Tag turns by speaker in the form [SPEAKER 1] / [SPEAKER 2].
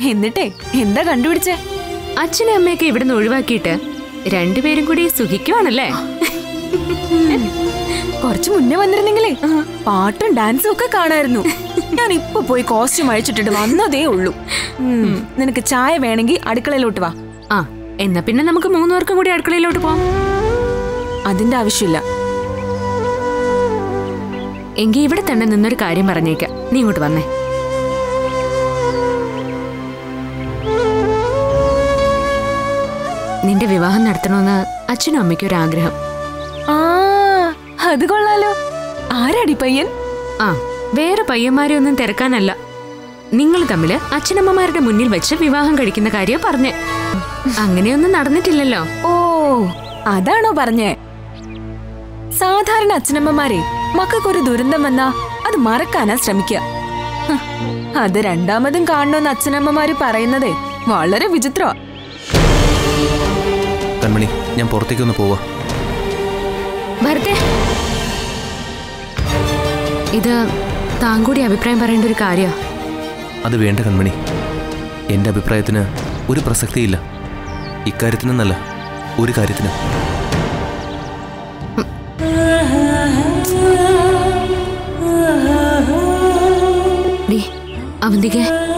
[SPEAKER 1] എന്നിട്ടേ എന്താ കണ്ടുപിടിച്ചേ
[SPEAKER 2] അച്ഛനെ അമ്മയൊക്കെ ഇവിടുന്ന് ഒഴിവാക്കിയിട്ട് രണ്ടുപേരും കൂടി സുഖിക്കുവാണല്ലേ
[SPEAKER 1] കുറച്ചു മുന്നേ വന്നിരുന്നെങ്കിലേ പാട്ടും ഡാൻസും ഒക്കെ കാണായിരുന്നു ഞാൻ ഇപ്പൊ പോയി കോസ്റ്റ്യൂം അഴിച്ചിട്ടിട്ട് വന്നതേ ഉള്ളൂ ഉം, നിനക്ക് ചായ വേണമെങ്കിൽ അടുക്കളയിലോട്ട് വാ
[SPEAKER 2] ആ എന്നാ പിന്നെ നമുക്ക് മൂന്നുപേർക്കും കൂടി അടുക്കളയിലോട്ട് പോവാം
[SPEAKER 1] അതിന്റെ ആവശ്യമില്ല
[SPEAKER 2] എങ്കിൽ ഇവിടെ തന്നെ നിന്നൊരു കാര്യം പറഞ്ഞേക്കാം നീ ഇങ്ങോട്ട് വന്നേ നിന്റെ വിവാഹം നടത്തണമെന്ന് അച്ഛനും അമ്മയ്ക്കും ഒരു ആഗ്രഹം
[SPEAKER 1] ആ അത് കൊള്ളാലോ ആരാടി പയ്യൻ
[SPEAKER 2] ആ വേറെ പയ്യന്മാരെ ഒന്നും തിരക്കാനല്ല നിങ്ങൾ തമ്മില് അച്ഛനമ്മമാരുടെ മുന്നിൽ വെച്ച് വിവാഹം കഴിക്കുന്ന കാര്യം പറഞ്ഞേ അങ്ങനെയൊന്നും നടന്നിട്ടില്ലല്ലോ
[SPEAKER 1] ഓ അതാണോ പറഞ്ഞേ സാധാരണ അച്ഛനമ്മമാരെ മക്കൾക്കൊരു ദുരന്തം വന്നാ അത് മറക്കാനാ ശ്രമിക്കുക ഹ്, അത് രണ്ടാമതും കാണണമെന്ന് അച്ഛനമ്മമാര് പറയുന്നതേ വളരെ വിചിത്രമാ
[SPEAKER 3] കൺമണി ഞാൻ പുറത്തേക്കൊന്ന് പോവാ
[SPEAKER 2] വെറുതെ ഇത് താൻ കൂടി അഭിപ്രായം പറയേണ്ട ഒരു കാര്യമാ
[SPEAKER 3] അത് വേണ്ട കൺമണി എൻ്റെ അഭിപ്രായത്തിന് ഒരു പ്രസക്തിയില്ല ഇക്കാര്യത്തിനെന്നല്ല ഒരു കാര്യത്തിന്
[SPEAKER 2] ഡി അവന്തികെ